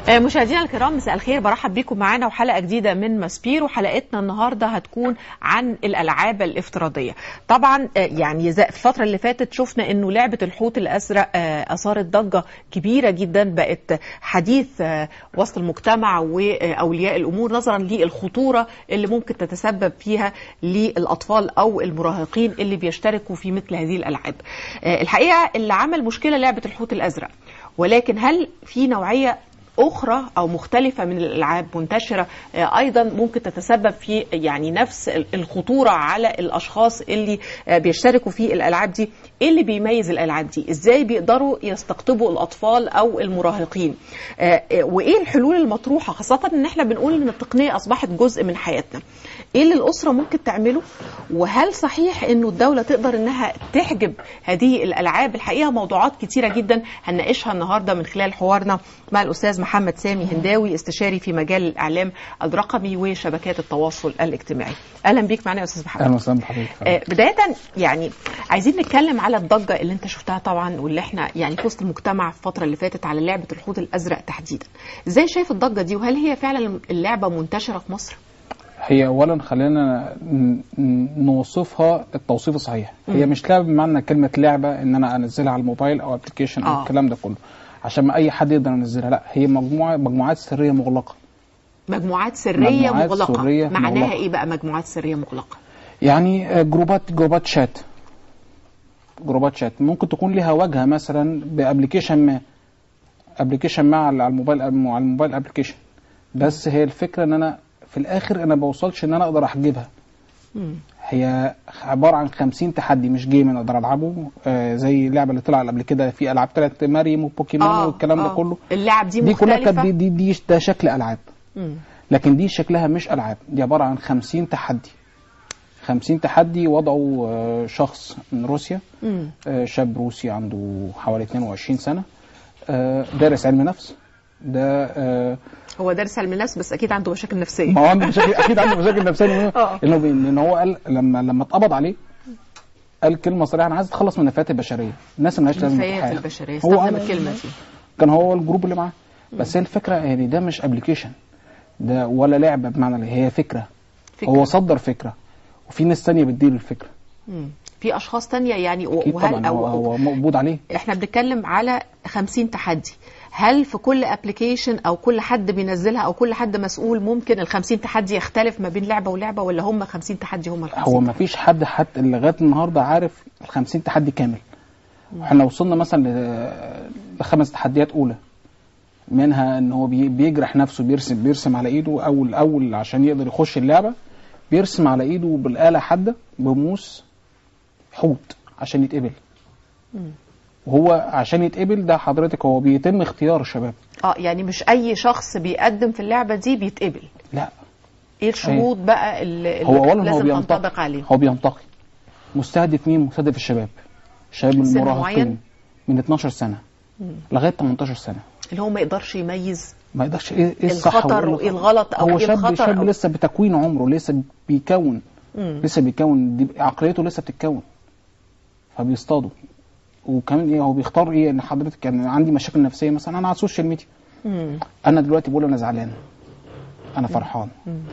آه، مشاهدينا الكرام مساء الخير برحب بكم معانا وحلقه جديده من ماسبير وحلقتنا النهارده هتكون عن الالعاب الافتراضيه طبعا آه، يعني زي- في الفتره اللي فاتت شفنا انه لعبه الحوت الازرق آه، اثارت ضجه كبيره جدا بقت حديث آه، وسط المجتمع واولياء الامور نظرا للخطوره اللي ممكن تتسبب فيها للاطفال او المراهقين اللي بيشتركوا في مثل هذه الالعاب آه، الحقيقه اللي عمل مشكله لعبه الحوت الازرق ولكن هل في نوعيه اخرى او مختلفه من الالعاب منتشره آه، ايضا ممكن تتسبب في يعني نفس ال- الخطوره على الاشخاص اللي آه، بيشتركوا في الالعاب دي ايه اللي بيميز الالعاب دي ازاي بيقدروا يستقطبوا الاطفال او المراهقين آه، آه، وايه الحلول المطروحه خاصه ان احنا بنقول ان التقنيه اصبحت جزء من حياتنا ايه اللي الاسره ممكن تعمله وهل صحيح انه الدوله تقدر انها تحجب هذه الالعاب الحقيقه موضوعات كتيره جدا هنناقشها النهارده من خلال حوارنا مع الاستاذ محمد سامي هنداوي استشاري في مجال الاعلام الرقمي وشبكات التواصل الاجتماعي اهلا بيك معنا يا استاذ محمد اهلا وسهلا بحضرتك آه، بداية يعني عايزين نتكلم على الضجة اللي انت شفتها طبعا واللي احنا يعني في وسط المجتمع في الفترة اللي فاتت على لعبة الحوت الأزرق تحديدا. ازاي شايف الضجة دي وهل هي فعلا اللعبة منتشرة في مصر؟ هي اولا خلينا ن- ن- نوصفها التوصيف الصحيح هي مش لعبه بمعنى كلمه لعبه ان انا انزلها على الموبايل او ابلكيشن او آه. الكلام ده كله عشان ما اي حد يقدر ينزلها لا هي مجموعه مجموعات سريه مغلقه مجموعات سرية مجموعات مغلقة. سرية معناها مغلقة. ايه بقى مجموعات سرية مغلقة؟ يعني آه، جروبات جروبات شات جروبات شات ممكن تكون لها واجهه مثلا بابلكيشن ما ابلكيشن ما على على الموبايل على الموبايل ابلكيشن بس هي الفكره ان انا في الاخر انا بوصلش ان انا اقدر احجبها مم. هي عباره عن 50 تحدي مش جيم انا اقدر العبه آه زي اللعبه اللي طلع قبل كده في العاب طلعت مريم وبوكيمون والكلام ده كله اللعب دي دي كلها مختلفة كانت دي, دي, دي ده شكل العاب مم. لكن دي شكلها مش العاب دي عباره عن 50 تحدي 50 تحدي وضعه آه، شخص من روسيا مم. آه، شاب روسي عنده حوالي 22 سنه آه، دارس علم نفس ده آه، هو دارس علم نفس بس اكيد عنده مشاكل نفسية. ما هو عنده مشاكل اكيد عنده مشاكل نفسيه لأنه- آه. لانه بي- لان هو قال لما لما اتقبض عليه قال كلمه صريحه انا عايز اتخلص من النفايات البشريه الناس اللي مالهاش لازمه في نفايات الحياه البشرية هو استخدم قال- الكلمة دي. كان هو الجروب اللي معاه بس هي الفكره يعني ده مش ابلكيشن ده ولا لعبه بمعنى اللي هي فكره فكرة. هو صدر فكره وفي ناس تانية بتدير الفكره مم. في اشخاص تانية يعني و- اكيد وهل طبعا هو, أو هو مقبوض عليه احنا بنتكلم على 50 تحدي هل في كل ابلكيشن او كل حد بينزلها او كل حد مسؤول ممكن ال 50 تحدي يختلف ما بين لعبه ولعبه ولا هم 50 تحدي هم ال 50 هو ما فيش حد حتى لغايه النهارده عارف ال 50 تحدي كامل احنا وصلنا مثلا ل- لخمس تحديات اولى منها ان هو بي- بيجرح نفسه بيرسم بيرسم على ايده اول اول عشان يقدر يخش اللعبه بيرسم على ايده بالاله حاده بموس حوت عشان يتقبل وهو عشان يتقبل ده حضرتك هو بيتم اختيار الشباب اه يعني مش اي شخص بيقدم في اللعبه دي بيتقبل لا ايه الشروط بقى اللي, اللي هو اولا هو لازم بينتقي تنطبق عليه هو بينتقي مستهدف مين مستهدف الشباب شباب سن المراهقين معين؟ من 12 سنه لغايه 18 سنه اللي هو ما يقدرش يميز ما يقدرش ايه ايه الصح الخطر وإيه وايه الغلط. الغلط او هو ايه شاب الخطر شاب أو... لسه بتكوين عمره لسه بيكون مم. لسه بيكون دي عقليته لسه بتتكون فبيصطادوا وكمان ايه هو بيختار ايه ان حضرتك كان عندي مشاكل نفسيه مثلا انا على السوشيال ميديا مم. انا دلوقتي بقول انا زعلان انا فرحان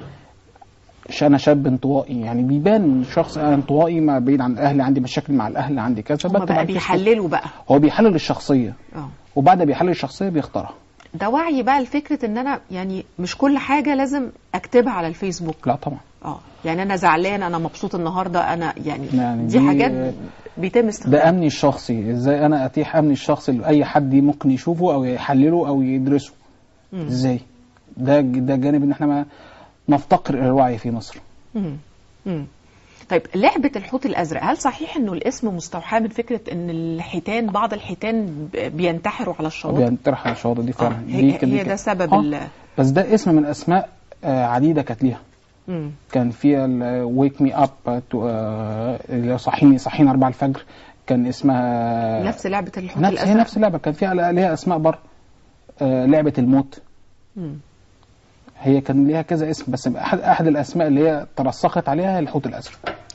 ش- انا شاب انطوائي يعني بيبان من شخص انا انطوائي ما بعيد عن اهلي عندي مشاكل مع الاهل عندي كذا هم بكتب بقى على الفيسبوك. بيحللوا بقى هو بيحلل الشخصيه اه وبعد ما بيحلل الشخصيه بيختارها ده وعي بقى لفكره ان انا يعني مش كل حاجه لازم اكتبها على الفيسبوك لا طبعا اه يعني انا زعلان انا مبسوط النهارده انا يعني, يعني دي, دي- حاجات بيتم ده استخدامها امني الشخصي ازاي انا اتيح امني الشخصي لاي حد ممكن يشوفه او يحلله او يدرسه مم. ازاي ده ده جانب ان احنا ما نفتقر الى الوعي في مصر مم. مم. طيب لعبة الحوت الأزرق هل صحيح إنه الاسم مستوحى من فكرة إن الحيتان بعض الحيتان ب- بينتحروا على الشواطئ؟ بينطرح على الشواطئ دي آه. فعلا هي, دي كده- هي دي ده كده. سبب آه. ال بس ده اسم من اسماء آه، عديده كانت ليها مم. كان فيها ويك مي اب اللي هو صحيني صحيني 4 الفجر كان اسمها نفس لعبة الحوت نفس هي الأزرق نفس اللعبه كان فيها ليها اسماء بره آه، لعبه الموت مم. هي كان ليها كذا اسم بس احد احد الاسماء اللي هي ترسخت عليها الحوت الازرق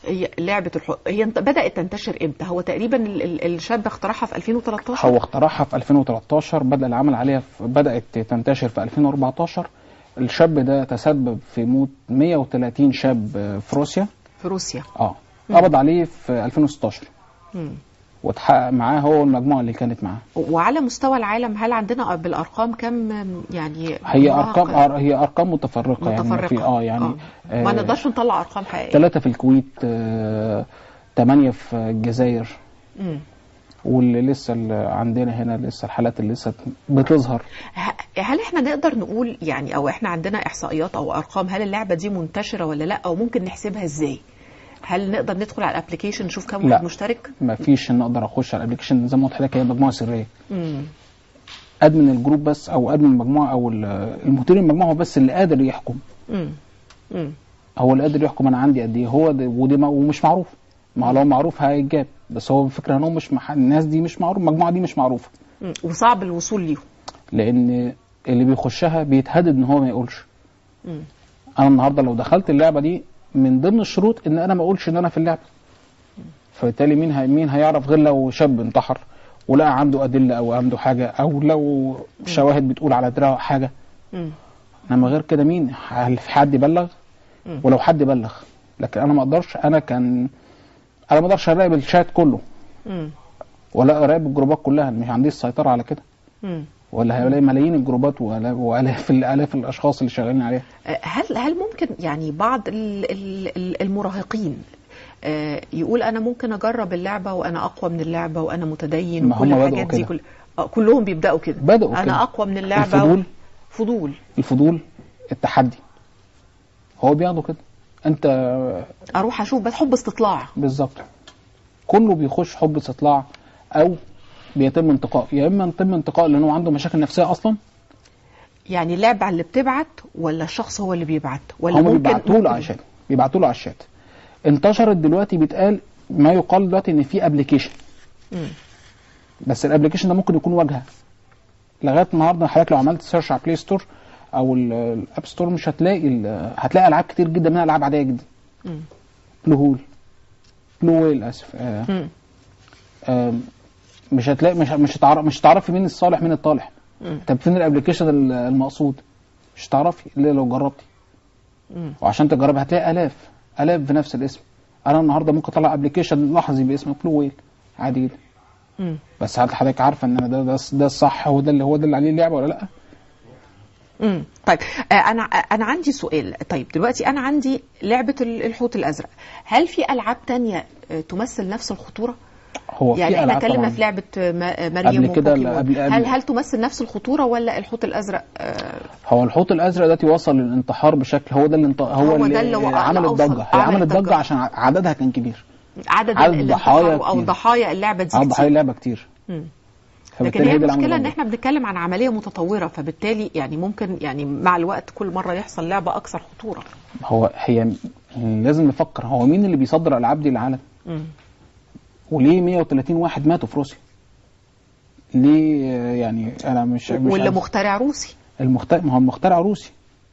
هي لعبه الحوت هي انت- بدات تنتشر امتى هو تقريبا ال- ال- الشاب اخترعها في 2013 هو اخترعها في 2013 بدا العمل عليها في بدات تنتشر في 2014 الشاب ده تسبب في موت 130 شاب في روسيا في روسيا اه قبض عليه في 2016 مم. واتحقق معاه هو والمجموعه اللي كانت معاه وعلى مستوى العالم هل عندنا بالارقام كم يعني هي مراهق- ارقام هي ارقام متفرقه, يعني متفرقه في اه يعني آه. ما نقدرش نطلع ارقام حقيقيه ثلاثه في الكويت آه، ثمانيه في الجزائر مم. واللي لسه اللي عندنا هنا لسه الحالات اللي لسه بتظهر ه- هل احنا نقدر نقول يعني او احنا عندنا احصائيات او ارقام هل اللعبه دي منتشره ولا لا او ممكن نحسبها ازاي هل نقدر ندخل على الابلكيشن نشوف كم لا. واحد مشترك ما فيش ان اقدر اخش على الابلكيشن زي ما قلت لحضرتك هي مجموعه سريه مم. ادمن الجروب بس او ادمن المجموعه او ال- المدير المجموعه هو بس اللي قادر يحكم مم. مم. هو اللي قادر يحكم انا عندي قد ايه هو ده ودي ما- ومش معروف ما لو معروف هيتجاب بس هو الفكره ان هو مش مح... الناس دي مش معروف المجموعه دي مش معروفه مم. وصعب الوصول ليهم لان اللي بيخشها بيتهدد ان هو ما يقولش مم. انا النهارده لو دخلت اللعبه دي من ضمن الشروط ان انا ما اقولش ان انا في اللعبه فبالتالي مين هي مين هيعرف غير لو شاب انتحر ولقى عنده ادله او عنده حاجه او لو شواهد بتقول على دراعه حاجه مم. انما غير كده مين هل في حد يبلغ مم. ولو حد بلغ لكن انا ما اقدرش انا كان انا ما اقدرش اراقب الشات كله مم. ولا اراقب الجروبات كلها مش عندي السيطره على كده مم. ولا هلاقي ملايين الجروبات وآلاف- والاف الالاف الاشخاص اللي شغالين عليها آه، هل هل ممكن يعني بعض ال- ال- ال- المراهقين آه، يقول انا ممكن اجرب اللعبه وانا اقوى من اللعبه وانا متدين ما وكل هم بدأوا الحاجات دي كده. كل آه، كلهم بيبداوا كده بدأوا انا كده. اقوى من اللعبه الفضول فضول الفضول التحدي هو بياخده كده انت اروح اشوف بس حب استطلاع بالظبط كله بيخش حب استطلاع او بيتم انتقاء يا اما يتم انتقاء لانه عنده مشاكل نفسيه اصلا يعني اللعبه اللي بتبعت ولا الشخص هو اللي بيبعت ولا هم ممكن بيبعتوا له ممكن- على الشات بيبعتوا له على الشات انتشرت دلوقتي بيتقال ما يقال دلوقتي ان في ابلكيشن مم. بس الابلكيشن ده ممكن يكون واجهه لغايه النهارده حضرتك لو عملت سيرش على بلاي ستور او ال- الاب ستور مش هتلاقي ال- هتلاقي العاب كتير جدا منها العاب عاديه جدا مم. بلو هول بلو ويل اسف آه مم. آه مش هتلاقي مش مش هتعرف مش هتعرفي مين الصالح مين الطالح مم. طب فين الابلكيشن ال- المقصود مش هتعرفي الا لو جربتي مم. وعشان تجربي هتلاقي الاف الاف بنفس الاسم انا النهارده ممكن اطلع ابلكيشن لحظي باسم بلو ويل عادي جدا مم. بس هل حضرتك عارفه ان أنا ده ده, ده الصح هو ده اللي هو ده اللي عليه اللعبه ولا لا؟ مم. طيب آه، انا انا عندي سؤال طيب دلوقتي انا عندي لعبه ال- الحوت الازرق هل في العاب تانية آه، تمثل نفس الخطوره هو يعني في احنا العاب اتكلمنا طبعا في لعبه آه، ما- مريم قبل كده وبوكيمون. قبل- قبل- هل هل تمثل نفس الخطوره ولا الحوت الازرق آه، هو الحوت الازرق دلوقتي وصل للانتحار بشكل هو ده اللي انت... هو, هو اللي, ده اللي هو عمل أوصل- الضجه هي عمل عملت الضجة. ضجه عشان ع- عددها كان كبير عدد, عدد ال- ضحايا الانتحار او كتير. ضحايا اللعبه دي عدد ضحايا كتير اللعبه كتير مم. فبالتالي لكن هي ده اللي عمل المشكله ان ضجة. احنا بنتكلم عن عمليه متطوره فبالتالي يعني ممكن يعني مع الوقت كل مره يحصل لعبه اكثر خطوره هو هي لازم نفكر هو مين اللي بيصدر الالعاب دي للعالم؟ مم. وليه 130 واحد ماتوا في روسيا؟ ليه آه، يعني انا مش, مش واللي عارف. مخترع روسي المخترع ما هو المخترع روسي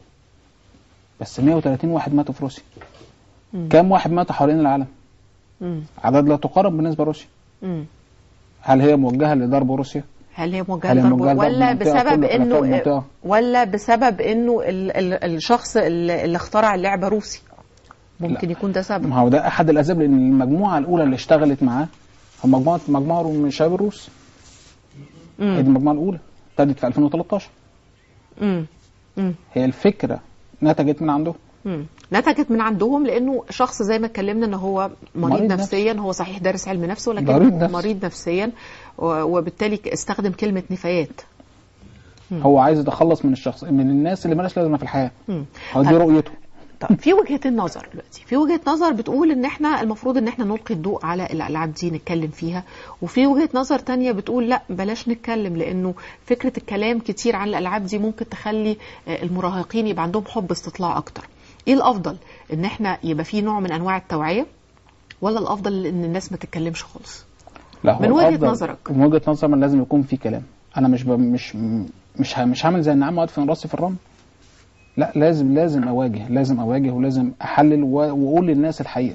بس 130 واحد ماتوا في روسيا مم. كام واحد مات حوالين العالم؟ مم. عدد لا تقارب بالنسبه لروسيا مم. هل هي موجهه لضرب روسيا؟ هل هي موجهه هل هي لضرب موجهة لضرب ولا منطقة بسبب كل خلفاء انه المنطقة؟ ولا بسبب انه ال ال الشخص اللي اللي اخترع اللعبه روسي ممكن يكون ده سبب ما هو ده احد الاسباب لان المجموعه الاولى اللي اشتغلت معاه هو مجموعه مجموعه من الشباب الروس هي دي مم. المجموعه الاولى ابتدت في 2013 مم. مم. هي الفكره نتجت من عنده مم. نتجت من عندهم لانه شخص زي ما اتكلمنا ان هو مريض, مريض نفسيا هو صحيح دارس علم نفس ولكن مريض نفسي. مريض نفسيا و- وبالتالي استخدم كلمه نفايات هو عايز يتخلص من الشخص من الناس اللي مالهاش لازمه في الحياه مم. هو دي طب- رؤيته طب في وجهتين نظر دلوقتي في وجهه نظر بتقول ان احنا المفروض ان احنا نلقي الضوء على الالعاب دي نتكلم فيها وفي وجهه نظر تانية بتقول لا بلاش نتكلم لانه فكره الكلام كتير عن الالعاب دي ممكن تخلي آه، المراهقين يبقى عندهم حب استطلاع اكتر ايه الافضل ان احنا يبقى في نوع من انواع التوعيه ولا الافضل ان الناس ما تتكلمش خالص لا هو من وجهة الأفضل- نظرك. من وجهه نظر من لازم يكون في كلام انا مش ب... مش مش ه... مش هعمل زي النعام وادفن راسي في الرمل لا لازم لازم اواجه لازم اواجه ولازم احلل و... واقول للناس الحقيقه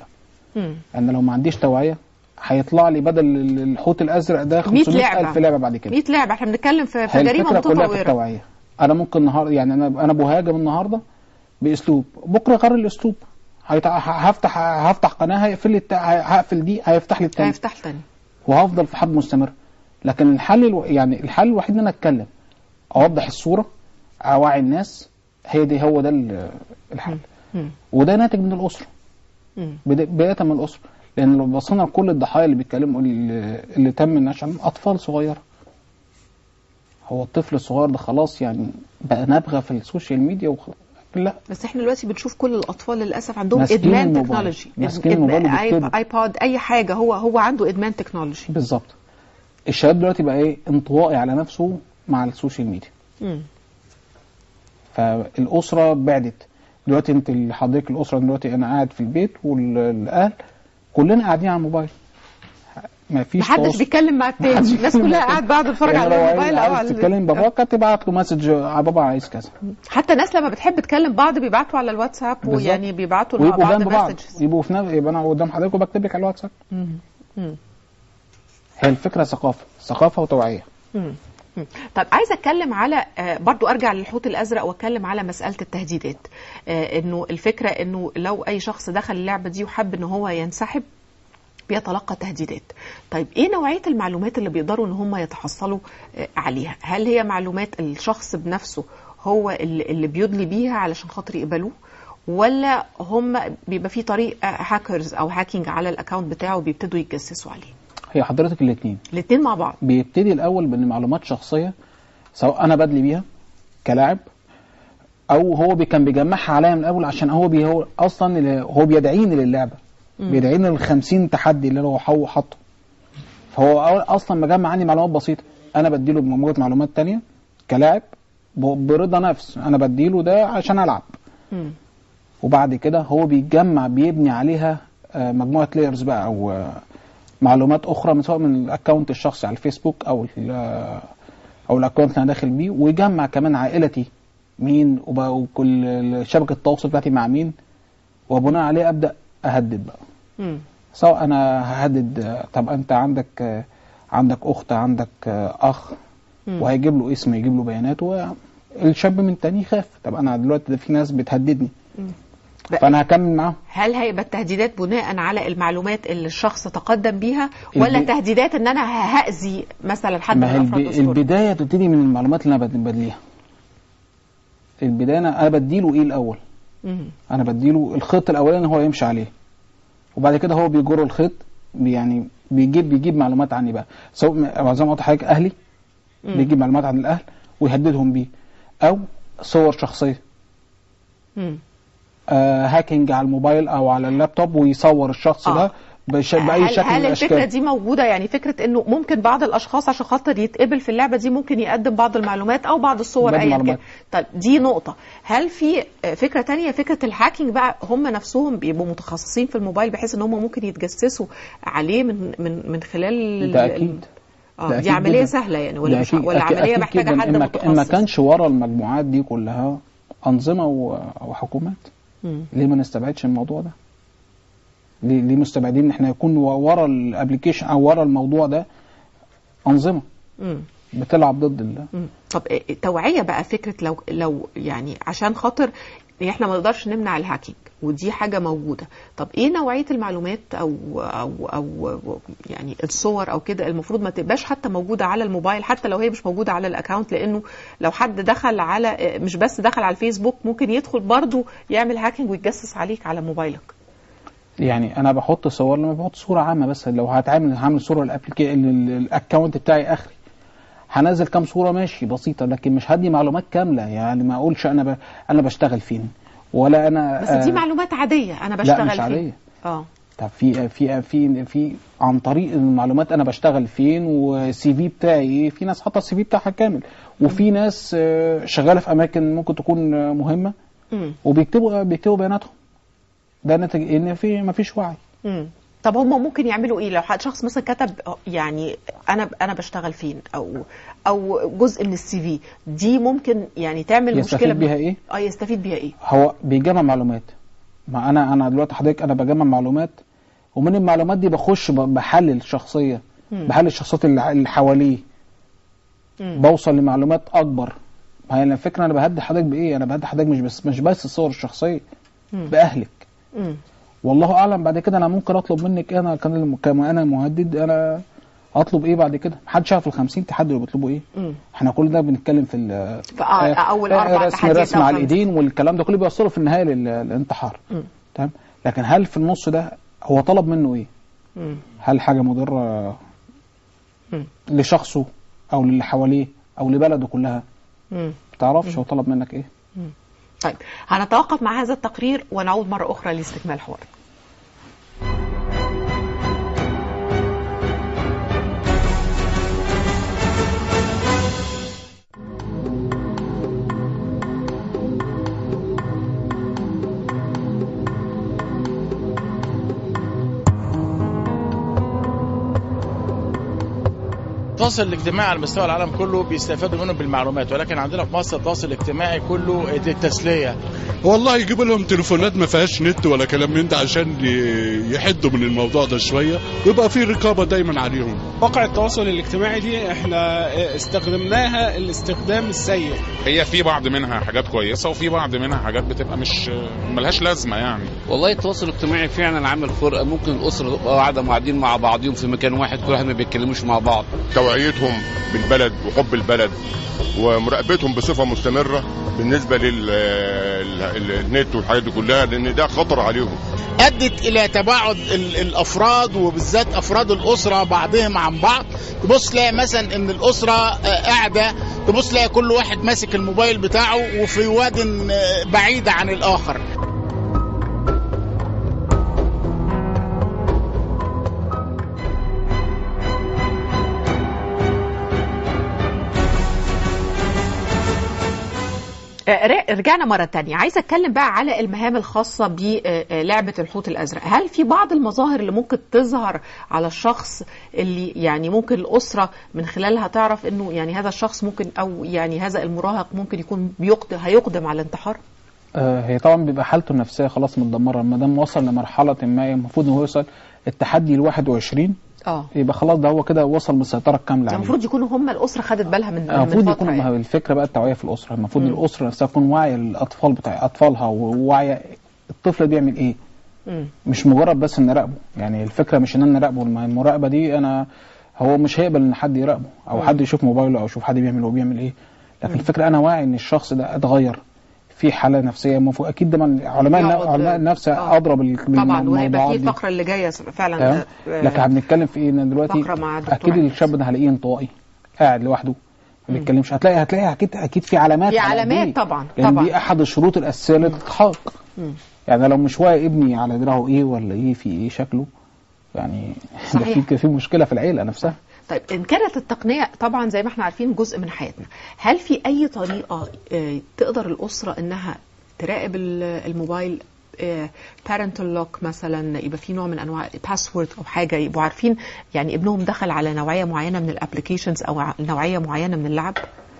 مم. انا لو ما عنديش توعيه هيطلع لي بدل الحوت الازرق ده 100 500 لعبة. الف لعبه بعد كده 100 لعبه احنا بنتكلم في في هي جريمه الفكره كلها في متطوره التوعيه انا ممكن النهارده يعني انا انا بهاجم النهارده باسلوب بكره غير الاسلوب هيتع- هفتح هفتح قناه هيقفل لي التا- هقفل دي هيفتح لي التاني هيفتح تاني وهفضل في حرب مستمر لكن الحل الو... يعني الحل الوحيد ان انا اتكلم اوضح الصوره اوعي الناس هي دي هو ده ال- الحل مم. وده ناتج من الاسره مم. بدا- بدايه من الاسره لان لو بصينا لكل الضحايا اللي بيتكلموا اللي, اللي تم النشر عنهم اطفال صغيره هو الطفل الصغير ده خلاص يعني بقى نبغه في السوشيال ميديا وخ... لا بس احنا دلوقتي بنشوف كل الاطفال للاسف عندهم ماسكين ادمان الموبايل. تكنولوجي ماسكين إد- الموبايل آي- وبيكتبوا. ايباد اي حاجه هو هو عنده ادمان تكنولوجي بالظبط الشباب دلوقتي بقى ايه انطوائي على نفسه مع السوشيال ميديا مم. فالاسره بعدت دلوقتي انت اللي حضرتك الاسره دلوقتي انا قاعد في البيت والاهل كلنا قاعدين على الموبايل ما فيش محدش تواصل. بيتكلم مع التاني محدش الناس بيتكلم كلها مع قاعد بعد بتتفرج يعني على لو الموبايل او عايز على تتكلم باباك تبعت له مسج على بابا عايز كذا حتى ناس لما بتحب تكلم بعض بيبعتوا على الواتساب بالظبط. ويعني بيبعتوا مع ويبقوا بعض جنب بعض مسجز يبقوا في نفس يبقى انا قدام حضرتك وبكتب لك على الواتساب هي الفكره ثقافه ثقافه وتوعيه مم. مم. طب عايزه اتكلم على آه، برضو ارجع للحوت الازرق واتكلم على مساله التهديدات آه، انه الفكره انه لو اي شخص دخل اللعبه دي وحب ان هو ينسحب بيتلقى تهديدات طيب ايه نوعيه المعلومات اللي بيقدروا ان هم يتحصلوا آه، عليها هل هي معلومات الشخص بنفسه هو اللي اللي بيدلي بيها علشان خاطر يقبلوه ولا هم بيبقى في طريق هاكرز او هاكينج على الاكونت بتاعه وبيبتدوا يتجسسوا عليه هي حضرتك الاثنين الاثنين مع بعض بيبتدي الاول بان معلومات شخصيه سواء انا بدلي بيها كلاعب او هو بي كان بيجمعها عليا من الاول عشان هو بي هو اصلا اللي- هو بيدعيني للعبه بيدعيني لل 50 تحدي اللي هو هو حاطه فهو أول- اصلا مجمع عني معلومات بسيطه انا بديله مجموعه معلومات تانية كلاعب ب- برضا نفس انا بديله ده عشان العب مم. وبعد كده هو بيتجمع بيبني عليها آه، مجموعه لايرز بقى او آه، معلومات اخرى من سواء من الاكونت الشخصي على الفيسبوك او ال- آه، او الاكونت اللي انا داخل بيه ويجمع كمان عائلتي مين وبقى وكل شبكه التواصل بتاعتي مع مين وبناء عليه ابدا اهدد بقى مم. سواء انا ههدد آه، طب انت عندك آه، عندك اخت عندك آه، اخ مم. وهيجيب له اسم يجيب له بيانات والشاب من تاني يخاف طب انا دلوقتي ده في ناس بتهددني بقى- فانا هكمل معاهم هل هيبقى التهديدات بناء على المعلومات اللي الشخص تقدم بيها ولا الب- تهديدات ان انا هاذي مثلا حد من ما هي افراد الب... اسرتي البدايه تبتدي من المعلومات اللي انا بد- بدليها البدايه انا أنا بديله ايه الاول مم. انا بديله الخط الاولاني هو يمشي عليه وبعد كده هو بيجر الخط بي- يعني بيجيب بيجيب معلومات عني بقى سواء م- زي ما قلت لحضرتك اهلي مم. بيجيب معلومات عن الاهل ويهددهم بيه او صور شخصيه مم. آه هاكينج على الموبايل او على اللابتوب ويصور الشخص آه. ده بش... باي هل, شكل من هل الفكره الاشكال دي موجوده يعني فكره انه ممكن بعض الاشخاص عشان خاطر يتقبل في اللعبه دي ممكن يقدم بعض المعلومات او بعض الصور بعض ايا كان المعلومات. طيب دي نقطه هل في آه، فكره تانية فكره الهاكينج بقى هم نفسهم بيبقوا متخصصين في الموبايل بحيث ان هم ممكن يتجسسوا عليه من من من خلال ال- ده اكيد اه ده دي أكيد عمليه جداً. سهله يعني ده ولا مش أكيد- ولا أكيد- عمليه أكيد محتاجه جداً. حد إن ما ك- إن ما متخصص كانش ورا المجموعات دي كلها انظمه و- وحكومات مم. ليه ما نستبعدش الموضوع ده ليه ليه مستبعدين ان احنا يكون ورا الابلكيشن او ورا الموضوع ده انظمه مم. بتلعب ضد ال... مم. طب إيه- التوعيه بقى فكره لو لو يعني عشان خاطر احنا ما نقدرش نمنع الهاكينج ودي حاجه موجوده طب ايه نوعيه المعلومات او او او يعني الصور او كده المفروض ما تبقاش حتى موجوده على الموبايل حتى لو هي مش موجوده على الاكونت لانه لو حد دخل على مش بس دخل على الفيسبوك ممكن يدخل برضه يعمل هاكينج ويتجسس عليك على موبايلك يعني انا بحط صور لما بحط صوره عامه بس لو هتعمل هعمل صوره الابلكي الاكونت بتاعي اخري هنزل كام صوره ماشي بسيطه لكن مش هدي معلومات كامله يعني ما اقولش انا ب... انا بشتغل فين ولا انا بس دي آه، معلومات عاديه انا بشتغل مش فيها. عادية. اه طب في في في في عن طريق المعلومات انا بشتغل فين والسي في بتاعي ايه في ناس حاطه السي في بتاعها كامل وفي ناس آه، شغاله في اماكن ممكن تكون آه، مهمه مم. وبيكتبوا بيكتبوا بياناتهم ده ناتج ان في ما فيش وعي مم. طب هم ممكن يعملوا ايه لو حد شخص مثلا كتب يعني انا انا بشتغل فين او او جزء من السي في دي ممكن يعني تعمل يستفيد مشكله بيها ايه اه يستفيد بيها ايه هو بيجمع معلومات ما انا انا دلوقتي حضرتك انا بجمع معلومات ومن المعلومات دي بخش ب- بحلل الشخصيه مم. بحلل الشخصيات اللي اللي حواليه مم. بوصل لمعلومات اكبر ما هي الفكره انا بهدي حضرتك بايه انا بهدي حضرتك مش بس مش بس الصور الشخصيه مم. باهلك مم. والله اعلم بعد كده انا ممكن اطلب منك انا كان كما انا مهدد انا اطلب ايه بعد كده محدش يعرف ال 50 تحدي اللي بيطلبوا ايه مم. احنا كل ده بنتكلم في ال- في آه، أول أربع رسم تحديات رسم أو على خمسة. الايدين والكلام ده كله بيوصله في النهايه لل- للانتحار مم. تمام لكن هل في النص ده هو طلب منه ايه مم. هل حاجه مضره مم. لشخصه او للي حواليه او لبلده كلها مم. ما تعرفش هو طلب منك ايه طيب هنتوقف مع هذا التقرير ونعود مرة أخرى لاستكمال الحوار التواصل الاجتماعي على مستوى العالم كله بيستفادوا منه بالمعلومات ولكن عندنا في مصر التواصل الاجتماعي كله التسليه والله يجيبوا لهم تليفونات ما فيهاش نت ولا كلام من ده عشان ي- يحدوا من الموضوع ده شويه ويبقى في رقابه دايما عليهم مواقع التواصل الاجتماعي دي احنا استخدمناها الاستخدام السيء هي في بعض منها حاجات كويسه وفي بعض منها حاجات بتبقى مش ملهاش لازمه يعني والله التواصل الاجتماعي فعلا عامل فرقه ممكن الاسره تبقى قاعده قاعدين مع بعضهم في مكان واحد كل واحد ما بيتكلموش مع بعض توعيتهم بالبلد وحب البلد ومراقبتهم بصفه مستمره بالنسبه للنت والحاجات دي كلها لان ده خطر عليهم ادت الى تباعد ال- الافراد وبالذات افراد الاسره بعضهم عن بعض تبص تلاقي مثلا ان الاسره آه، قاعده تبص تلاقي كل واحد ماسك الموبايل بتاعه وفي واد آه، بعيد عن الاخر آه، ر- رجعنا مرة تانية عايزة أتكلم بقى على المهام الخاصة بلعبة الحوت الأزرق هل في بعض المظاهر اللي ممكن تظهر على الشخص اللي يعني ممكن الأسرة من خلالها تعرف أنه يعني هذا الشخص ممكن أو يعني هذا المراهق ممكن يكون بيقدم هيقدم على الانتحار آه هي طبعا بيبقى حالته النفسيه خلاص متدمره ما دام وصل لمرحله ما المفروض ان هو يوصل التحدي ال 21 اه يبقى خلاص ده هو كده وصل بالسيطره الكامله عليه المفروض يكونوا هم الأسرة خدت بالها من من المفروض فترة يكون ما يعني. هو الفكره بقى التوعيه في الاسره المفروض مم. الاسره نفسها تكون واعيه للاطفال بتاع اطفالها وواعيه الطفل بيعمل ايه مم. مش مجرد بس ان نراقبه يعني الفكره مش ان انا نراقبه الم- المراقبه دي انا هو مش هيقبل ان حد يراقبه او مم. حد يشوف موبايله او يشوف حد بيعمل هو بيعمل ايه لكن الفكره انا واعي ان الشخص ده اتغير في حاله نفسيه المفروض اكيد ده من علماء الن- يقعد- علماء النفس آه. ادرى بال- طبعا وهيبقى بالموضوعات في دي. الفقرة اللي جاية فعلا تمام آه، لكن هنتكلم في ايه ان دلوقتي فقرة مع الدكتور اكيد عزيز. الشاب ده هلاقيه انطوائي قاعد لوحده ما بيتكلمش هتلاقي هتلاقي اكيد اكيد في علامات في على علامات إيديه. طبعا لان طبعا دي احد الشروط الاساسيه للالتحاق مم. يعني لو مش واعي ابني على دراعه ايه ولا ايه في ايه شكله يعني ده صحيح. في في مشكله في العيله نفسها طيب ان كانت التقنيه طبعا زي ما احنا عارفين جزء من حياتنا هل في اي طريقه آه، تقدر الاسره انها تراقب ال- الموبايل بارنتال لوك مثلا يبقى في نوع من انواع باسورد او حاجه يبقوا عارفين يعني ابنهم دخل على نوعيه معينه من الابلكيشنز او ع- نوعيه معينه من اللعب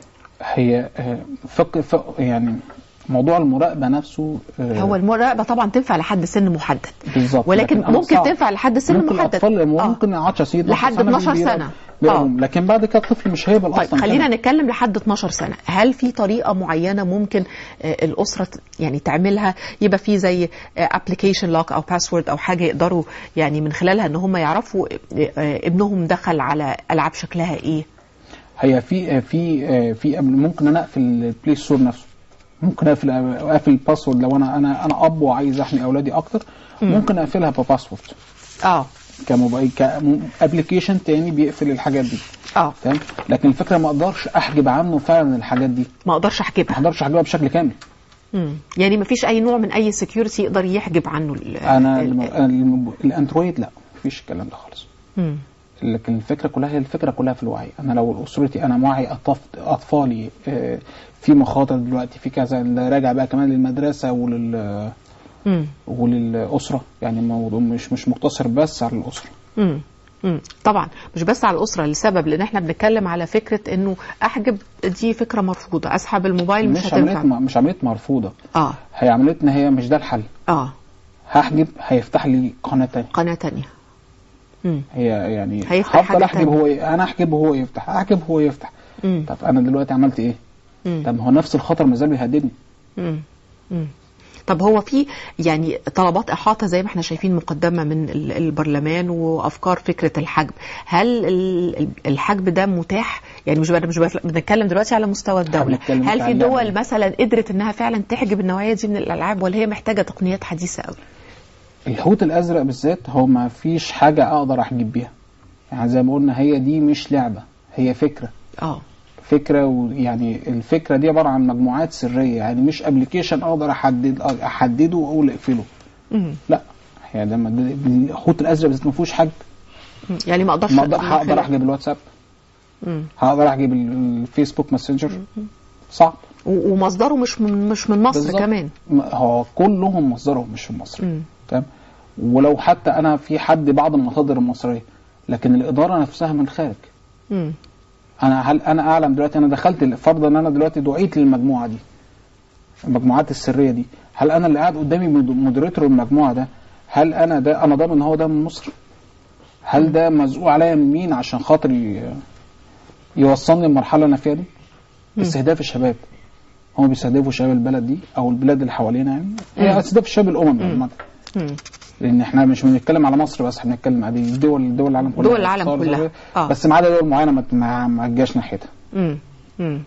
هي آه، فك فك يعني موضوع المراقبه نفسه آه، هو المراقبه طبعا تنفع لحد سن محدد بالظبط ولكن لكن أنا ممكن صعب. تنفع لحد سن ممكن محدد الاطفال آه. ممكن 10 سنين لحد 12 سنة. بيقوم. لكن بعد كده الطفل مش هيقبل طيب اصلا خلينا كده. نتكلم لحد 12 سنة هل في طريقة معينة ممكن آه، الأسرة ت- يعني تعملها يبقى في زي ابلكيشن لوك أو باسورد أو حاجة يقدروا يعني من خلالها إن هم يعرفوا آه، آه، ابنهم دخل على ألعاب شكلها إيه هي في في في قبل ممكن انا اقفل البلاي ستور نفسه ممكن اقفل اقفل الباسورد لو انا انا انا اب وعايز احمي اولادي اكتر ممكن اقفلها بباسورد اه كموبايل كابلكيشن تاني بيقفل الحاجات دي اه تمام لكن الفكره ما اقدرش احجب عنه فعلا الحاجات دي ما أقدرش ما أحجبها اقدرش احجبها بشكل كامل مم. يعني ما فيش أي نوع من أي سكيورتي يقدر يحجب عنه ال- انا ال- الم- الم- الاندرويد لا مفيش الكلام ده خالص مم. لكن الفكره كلها هي الفكره كلها في الوعي انا لو اسرتي انا موعي أطف- اطفالي آه، في مخاطر دلوقتي في كذا اللي راجع بقى كمان للمدرسه ولل مم. وللاسره يعني الموضوع مش مش مقتصر بس على الاسره مم. مم. طبعا مش بس على الاسره لسبب لان احنا بنتكلم على فكره انه احجب دي فكره مرفوضه اسحب الموبايل مش, مش عمليه هتنفع م- مش عمليه مرفوضه اه هي عمليتنا هي مش ده الحل اه هحجب هيفتح لي قناه تانية قناه تانية مم. هي يعني هيفتح هفضل حاجة احجب تانية. هو ي- انا احجب وهو يفتح احجب وهو يفتح مم. طب انا دلوقتي عملت ايه؟ مم. طب ما هو نفس الخطر ما زال بيهددني مم. مم. طب هو في يعني طلبات احاطه زي ما احنا شايفين مقدمه من ال- البرلمان وافكار فكره الحجب هل ال- ال- الحجب ده متاح يعني مش مش بنتكلم دلوقتي على مستوى الدوله بنتكلم هل في على دول اللعبة. مثلا قدرت انها فعلا تحجب النوعيه دي من الالعاب ولا هي محتاجه تقنيات حديثه قوي الحوت الازرق بالذات هو ما فيش حاجه اقدر احجب بيها يعني زي ما قلنا هي دي مش لعبه هي فكره اه فكره ويعني الفكره دي عباره عن مجموعات سريه يعني مش ابلكيشن اقدر احدد احدده واقول اقفله مم. لا يعني لما د- الحوت الازرق بالذات ما فيهوش حجب مم. يعني ما اقدرش ما أقدر- من هقدر خلال- احجب الواتساب مم. هقدر احجب ال- الفيسبوك ماسنجر صعب و- ومصدره مش من مش من مصر بالظبط. كمان م- هو كلهم مصدرهم مش في مصر مم. تمام ولو حتى انا في حد بعض المصادر المصريه لكن الاداره نفسها من الخارج مم. انا هل انا اعلم دلوقتي انا دخلت فرضا ان انا دلوقتي دعيت للمجموعه دي المجموعات السريه دي هل انا اللي قاعد قدامي مود- مودريتور المجموعه ده هل انا ده انا ضامن ان هو ده من مصر هل ده مزقوق عليا من مين عشان خاطر ي- يوصلني المرحله اللي انا فيها دي استهداف الشباب هم بيستهدفوا شباب البلد دي او البلاد اللي حوالينا يعني هي استهداف شباب الامم عامه مم. لان احنا مش بنتكلم على مصر بس احنا بنتكلم على دول دول العالم كلها دول العالم صار- كلها. آه. بس ما عدا دول معينه ما- ما ما جاش ناحيتها مم. مم.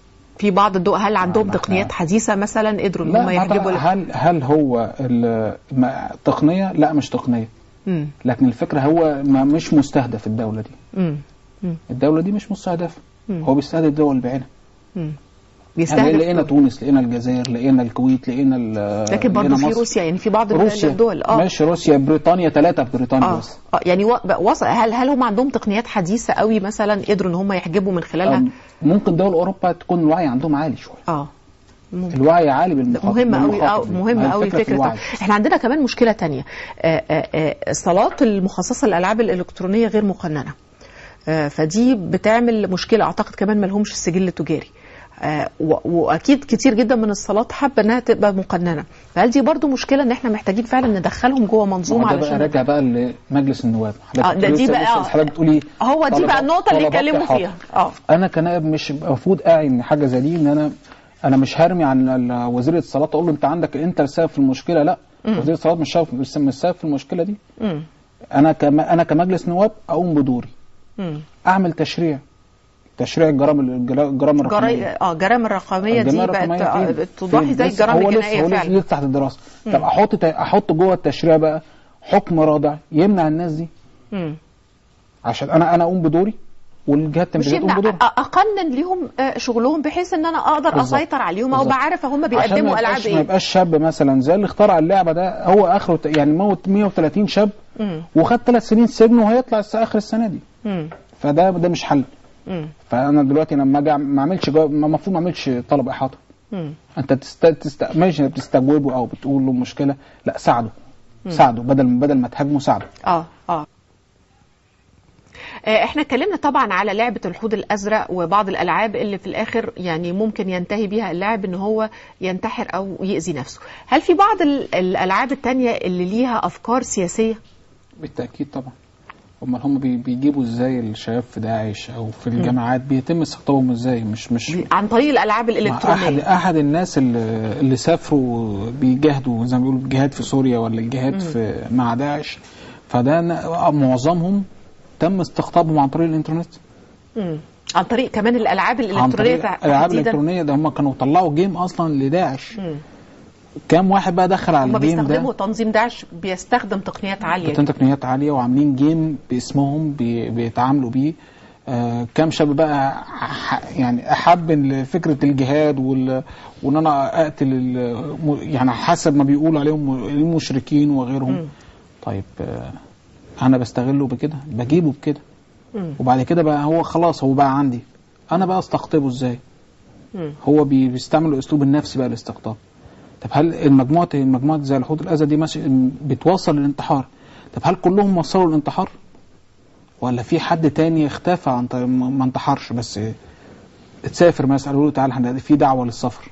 في بعض الدول هل عندهم لا، تقنيات لا. حديثه مثلا قدروا ان لا هم ما يحجبوا طبعاً هل هل هو ال- ما- تقنيه لا مش تقنيه مم. لكن الفكره هو ما مش مستهدف الدوله دي مم. مم. الدوله دي مش مستهدفه مم. هو بيستهدف دول بعينها مم. يعني بيستهدف لقينا دول. تونس لقينا الجزائر لقينا الكويت لقينا ال- لكن برضه لقينا في مصر. روسيا يعني في بعض الد- روسيا الدول اه ماشي روسيا بريطانيا ثلاثه في بريطانيا اه بس آه، يعني و- بقى وصل هل هل هم عندهم تقنيات حديثه قوي مثلا قدروا ان هم يحجبوا من خلالها أم، ممكن دول اوروبا تكون الوعي عندهم عالي شويه اه ممكن. الوعي عالي بالمخاطر مهمة قوي بالمخاطر أو دي. مهمة ما قوي الفكرة في فكرة الوعي. احنا عندنا كمان مشكلة تانية آه، آه، آه، الصالات المخصصة للألعاب الإلكترونية غير مقننة آه، فدي بتعمل مشكلة أعتقد كمان ما لهمش السجل التجاري آه، و- واكيد كتير جدا من الصالات حابه انها تبقى مقننه فهل دي برضو مشكله ان احنا محتاجين فعلا ندخلهم جوه منظومه ما هو ده بقى علشان راجع بقى لمجلس النواب آه، ده دي لسه- بقى- لسه حضرتك بتقولي هو دي طلبات- بقى النقطه اللي طلبات يتكلموا إحاطة. فيها اه انا كنائب مش المفروض اعي من حاجه زي دي ان انا انا مش هرمي عن ال- وزير الاتصالات اقول له انت عندك انت السبب في المشكله لا وزير الاتصالات مش سبب- مش السبب في المشكله دي مم. انا كما انا كمجلس نواب اقوم بدوري مم. اعمل تشريع تشريع الجرائم الجرا- الجرائم جري... الرقميه اه الجرائم الرقميه دي الجرائم بقت الرقمية آه، فين؟ توضحي فين؟ زي لسه- الجرائم هو لسه الجنائيه هو لسه- فعلا لسه تحت الدراسه طب احط احط جوه التشريع بقى حكم رادع يمنع الناس دي مم. عشان انا انا اقوم بدوري والجهات مش التنفيذيه يمنع تقوم بدورها أ- اقنن ليهم آه، شغلهم بحيث ان انا اقدر بالظبط. اسيطر عليهم او بالظبط. بعرف هم عشان بيقدموا ما العاب يبقاش ما ايه يبقاش شاب مثلا زي اللي اخترع اللعبه ده هو اخره ت- يعني موت 130 شاب مم. وخد ثلاث سنين سجن وهيطلع الس- اخر السنه دي مم. فده ده مش حل مم. فانا دلوقتي لما اجي أعمل- ما اعملش جو- ما المفروض ما اعملش طلب احاطه مم. انت تست... تست... ماشي بتستجوبه او بتقول له مشكله لا ساعده ساعده بدل بدل ما تهاجمه ساعده اه اه آه، احنا اتكلمنا طبعا على لعبة الحوض الازرق وبعض الالعاب اللي في الاخر يعني ممكن ينتهي بيها اللاعب ان هو ينتحر او يأذي نفسه هل في بعض ال- الالعاب التانية اللي ليها افكار سياسية بالتاكيد طبعا امال هم بي... بيجيبوا ازاي الشباب في داعش او في الجامعات بيتم استقطابهم ازاي مش مش عن طريق الالعاب مع احد الالكترونية احد الناس اللي, اللي سافروا بيجاهدوا زي ما بيقولوا الجهاد في سوريا ولا الجهاد في مع داعش فده ن- معظمهم تم استقطابهم عن طريق الانترنت مم. عن طريق كمان الالعاب عن الالكترونية طريق تع- الالعاب تحديدا الالكترونيه ده هم كانوا طلعوا جيم اصلا لداعش مم. كام واحد بقى دخل على هم الجيم بيستخدموا ده تنظيم داعش بيستخدم تقنيات عالية كانت تقنيات عاليه وعاملين جيم باسمهم بي... بيتعاملوا بيه آه كام شاب بقى ح... يعني احب ال- فكره الجهاد وال... وان انا اقتل ال... م- يعني حسب ما بيقولوا عليهم المشركين وغيرهم مم. طيب آه انا بستغله بكده بجيبه بكده مم. وبعد كده بقى هو خلاص هو بقى عندي انا بقى استقطبه ازاي مم. هو بي- بيستعمل الاسلوب النفسي بقى الاستقطاب طب هل المجموعه المجموعه زي الحوت الازرق دي ماشي بتوصل للانتحار طب هل كلهم وصلوا للانتحار ولا في حد تاني اختفى عن طريق ما ما انتحرش بس اتسافر مثلا قالوا له تعالى احنا في دعوه للسفر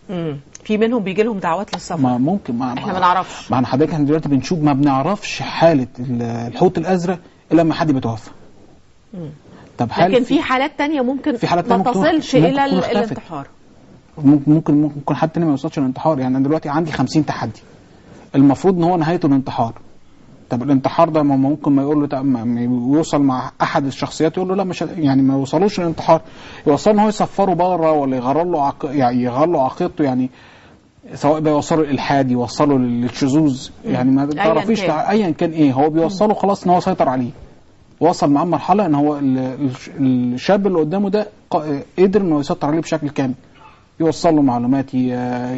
مم. في منهم بيجي لهم دعوات للسفر ما ممكن ما احنا ما نعرفش مع حضرتك احنا دلوقتي بنشوف ما بنعرفش حاله ال- الحوت الازرق الا لما حد بيتوفى مم. طب هل لكن في حالات تانية ممكن في حالات ما تانية ممكن- تصلش ممكن الى تكون ال- اختفت. الانتحار ممكن ممكن ممكن يكون حد تاني ما يوصلش للانتحار يعني انا دلوقتي عندي 50 تحدي المفروض ان هو نهايته الانتحار طب الانتحار ده ما ممكن ما يقول له طب ما ما يوصل مع احد الشخصيات يقول له لا مش ه- يعني ما يوصلوش للانتحار يوصل ان هو يسفره بره ولا يغير له عق... يعني يغير له عقيدته يعني سواء بقى يوصله الالحاد يوصله للشذوذ يعني ما تعرفيش كان. تع- ايا كان ايه هو بيوصله خلاص ان هو سيطر عليه وصل معاه مرحله ان هو ال- الش- الشاب اللي قدامه ده ق- قدر انه يسيطر عليه بشكل كامل يوصل له معلومات ي-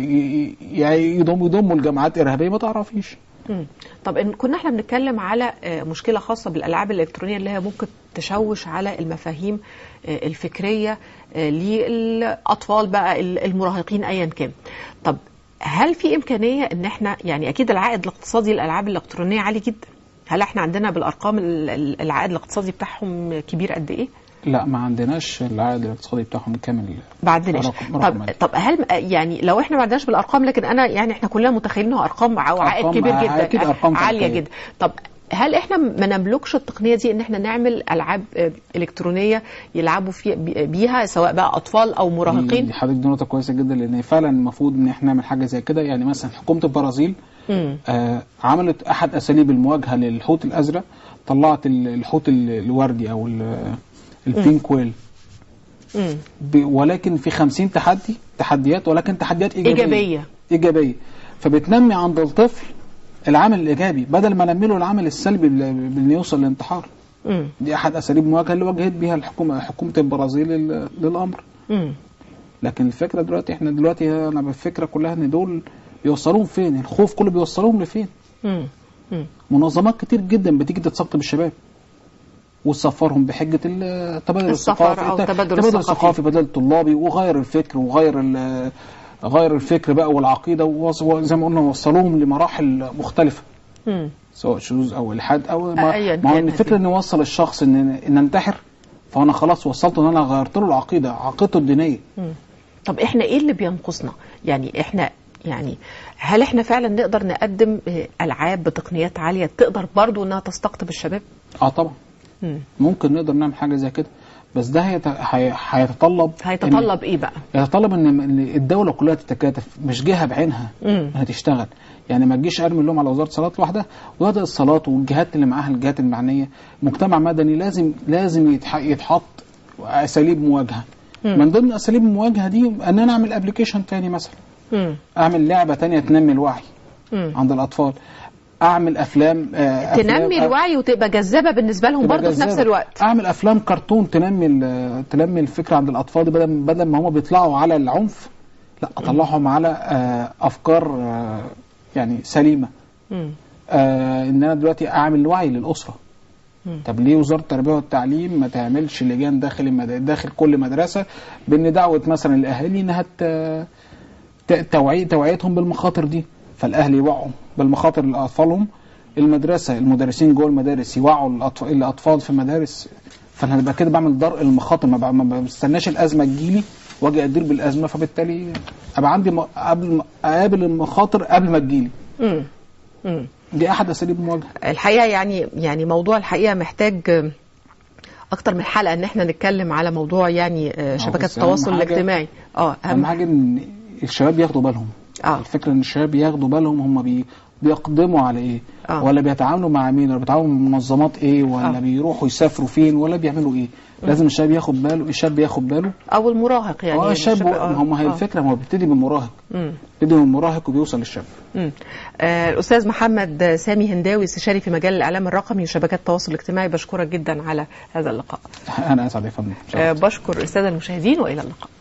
ي- ي- يضم يضموا الجماعات ارهابيه ما تعرفيش مم. طب إن كنا احنا بنتكلم على آه، مشكله خاصه بالالعاب الالكترونيه اللي هي ممكن تشوش على المفاهيم آه، الفكريه آه، للاطفال بقى ال- المراهقين ايا كان طب هل في امكانيه ان احنا يعني اكيد العائد الاقتصادي للالعاب الالكترونيه عالي جدا هل احنا عندنا بالارقام ال- ال- العائد الاقتصادي بتاعهم كبير قد ايه لا ما عندناش العائد الاقتصادي بتاعهم كامل ما عندناش رقم- طب رقم عالي. طب هل يعني لو احنا ما عندناش بالارقام لكن انا يعني احنا كلنا متخيلين انه ارقام او عائد أرقام- كبير جدا أكيد أرقام عاليه فلكية. جدا طب هل احنا ما نملكش التقنيه دي ان احنا نعمل العاب آه، الكترونيه يلعبوا في بي- بيها سواء بقى اطفال او دي مراهقين دي حضرتك دي نقطه كويسه جدا لان فعلا المفروض ان احنا نعمل حاجه زي كده يعني مثلا حكومه البرازيل مم. آه عملت احد اساليب المواجهه للحوت الازرق طلعت ال- الحوت ال- الوردي او ال- البينك ويل مم. ب- ولكن في 50 تحدي تحديات ولكن تحديات ايجابيه ايجابيه ايجابيه فبتنمي عند الطفل العامل الايجابي بدل ما نمي له العامل السلبي بال- بانه يوصل للانتحار مم. دي احد اساليب المواجهه اللي واجهت بها الحكومه حكومه البرازيل لل- للامر مم. لكن الفكره دلوقتي احنا دلوقتي انا الفكره كلها ان دول بيوصلوهم فين الخوف كله بيوصلوهم لفين مم. مم. منظمات كتير جدا بتيجي تستقطب الشباب وتسفرهم بحجه التبادل السفر الثقافي أو التبادل التبادل الثقافي. الثقافي بدل الطلابي وغير الفكر وغير ال- غير الفكر بقى والعقيده ووص- وزي ما قلنا وصلوهم لمراحل مختلفه مم. سواء شذوذ او الحاد او ما, أياً ما هو كان الفكره هذه. ان يوصل الشخص ان ان انتحر فانا خلاص وصلته ان انا غيرت له العقيده عقيدته الدينيه مم. طب احنا ايه اللي بينقصنا يعني احنا يعني هل احنا فعلا نقدر نقدم آه، العاب بتقنيات عاليه تقدر برضو انها تستقطب الشباب اه طبعا مم. ممكن نقدر نعمل حاجه زي كده بس ده هيت- هي- هيتطلب هيتطلب ايه بقى إن يتطلب ان إن الدوله كلها تتكاتف مش جهه بعينها مم. انها تشتغل يعني ما تجيش ارمي اللوم على وزاره الصلاه لوحدها وزاره الصلاه والجهات اللي معاها الجهات المعنيه مجتمع مدني لازم لازم يتح- يتحط اساليب مواجهه مم. من ضمن اساليب المواجهه دي ان انا اعمل ابلكيشن تاني مثلا مم. اعمل لعبه تانية تنمي الوعي مم. عند الاطفال اعمل افلام آه، أفلام- تنمي الوعي وتبقى جذابه بالنسبه لهم تبقى برضو في نفس جذابة. الوقت اعمل افلام كرتون تنمي ال- تنمي الفكره عند الاطفال دي بدل بدل ما هم بيطلعوا على العنف لا اطلعهم على آه، افكار آه، يعني سليمه مم. آه، ان انا دلوقتي اعمل وعي للاسره مم. طب ليه وزاره التربيه والتعليم ما تعملش لجان داخل المد... داخل كل مدرسه بان دعوه مثلا الاهالي انها ت... ت- توعي توعيتهم بالمخاطر دي فالاهل يوعوا بالمخاطر لاطفالهم المدرسه المدرسين جوه المدارس يوعوا الأطف- الاطفال في المدارس فانا هبقى كده بعمل درء المخاطر ما ب- ما بستناش الازمه تجيلي واجي ادير بالازمه فبالتالي ابقى عندي م... قبل ما اقابل المخاطر قبل ما تجيلي مم. مم. دي احد اساليب المواجهه الحقيقه يعني يعني موضوع الحقيقه محتاج آه، اكتر من حلقه ان احنا نتكلم على موضوع يعني آه، شبكات بس أهم التواصل حاجة- الاجتماعي اه اهم حاجه ان الشباب ياخدوا بالهم اه الفكره ان الشباب ياخدوا بالهم هم بي بيقدموا على ايه آه. ولا بيتعاملوا مع مين ولا بيتعاملوا مع منظمات ايه ولا آه. بيروحوا يسافروا فين ولا بيعملوا ايه لازم الشباب ياخد باله الشاب ياخد باله او المراهق يعني اه الشاب الشاب- ما هم هي آه. الفكره ما هو بيبتدي بالمراهق مم. بيبتدي من المراهق وبيوصل للشاب مم. آه، الأستاذ محمد سامي هنداوي استشاري في مجال الإعلام الرقمي وشبكات التواصل الاجتماعي بشكرك جدا على هذا اللقاء انا اسعد يا فندم آه، بشكر السادة المشاهدين وإلى اللقاء